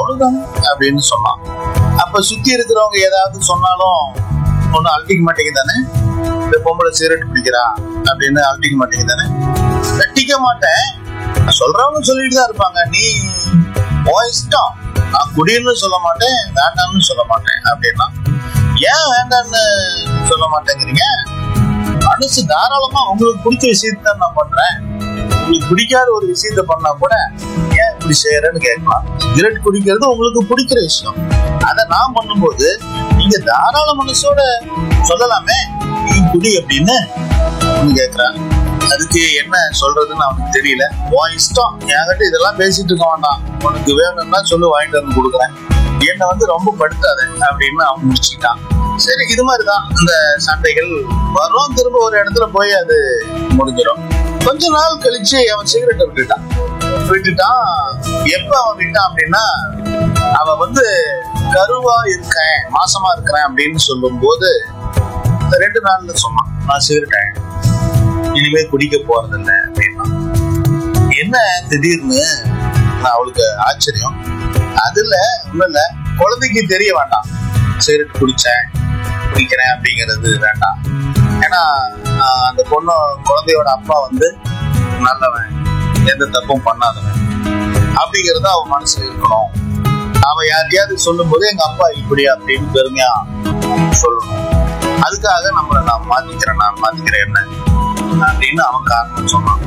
அவ்வளவுதான் அப்படின்னு சொன்னான் அப்ப சுத்தி இருக்கிறவங்க ஏதாவது சொன்னாலும் ஒன்னும் அழட்டிக்க மாட்டேங்க தானே இந்த பொம்பளை சிகரெட் பிடிக்கிறா அப்படின்னு அழட்டிக்க மாட்டேங்க தானே கட்டிக்க மாட்டேன் சொல்றவங்க சொல்லிட்டு தான் இருப்பாங்க நீ உன் இஷ்டம் நான் குடின்னு சொல்ல மாட்டேன் வேண்டாம்னு சொல்ல மாட்டேன் அப்படின்னா ஏன் வேண்டாம்னு சொல்ல மாட்டேங்கிறீங்க மனசு தாராளமா உங்களுக்கு பிடிச்ச விஷயத்த நான் பண்றேன் உங்களுக்கு பிடிக்காத ஒரு விஷயத்த பண்ணா கூட ஏன் இப்படி செய்யறேன்னு கேட்கலாம் சிகரெட் குடிக்கிறது உங்களுக்கு பிடிக்கிற விஷயம் அதை நான் பண்ணும்போது நீங்க தாராள மனசோட சொல்லலாமே நீ குடி அப்படின்னு அவனு கேக்குறான் அதுக்கு என்ன சொல்றதுன்னு அவனுக்கு தெரியல உன் இஷ்டம் என்கிட்ட இதெல்லாம் பேசிட்டு இருக்க வேண்டாம் உனக்கு வேணும்னா சொல்லு வாங்கிட்டு வந்து கொடுக்குறேன் என்னை வந்து ரொம்ப படுத்தாத அப்படின்னு அவன் முடிச்சுக்கிட்டான் சரி இது மாதிரிதான் இந்த சண்டைகள் வரும் திரும்ப ஒரு இடத்துல போய் அது முடிஞ்சிடும் கொஞ்ச நாள் கழிச்சு அவன் சிகரெட்டை விட்டுட்டான் விட்டுட்டான் எப்ப அவன் விட்டான் அப்படின்னா அவன் வந்து கருவா இருக்கேன் மாசமா இருக்கிறேன் அப்படின்னு சொல்லும் போது ரெண்டு நாள்ல சொன்னான் நான் சிகரெட்டேன் இனிமே குடிக்க போறதில்ல அப்படின்னா என்ன திடீர்னு நான் அவளுக்கு ஆச்சரியம் அதுல ஒண்ணும் இல்ல குழந்தைக்கு தெரிய வேண்டாம் சிகரெட் குடிச்சேன் குடிக்கிறேன் அப்படிங்கிறது வேண்டாம் ஏன்னா ஆஹ், அந்த பொண்ணு குழந்தையோட அப்பா வந்து நல்லவன் எந்த தப்பும் பண்ணாதவன் அப்படிங்கறது அவன் மனசுல இருக்கணும் அவன் யார்கிட்டயாவது சொல்லும் போது எங்க அப்பா இப்படி அப்படின்னு பெருமையா சொல்லணும் அதுக்காக நம்மளை நான் மாத்திக்கிறேன் நான் மாத்திக்கிறேன் என்ன அப்படின்னு அவன் காரணம் சொன்னான்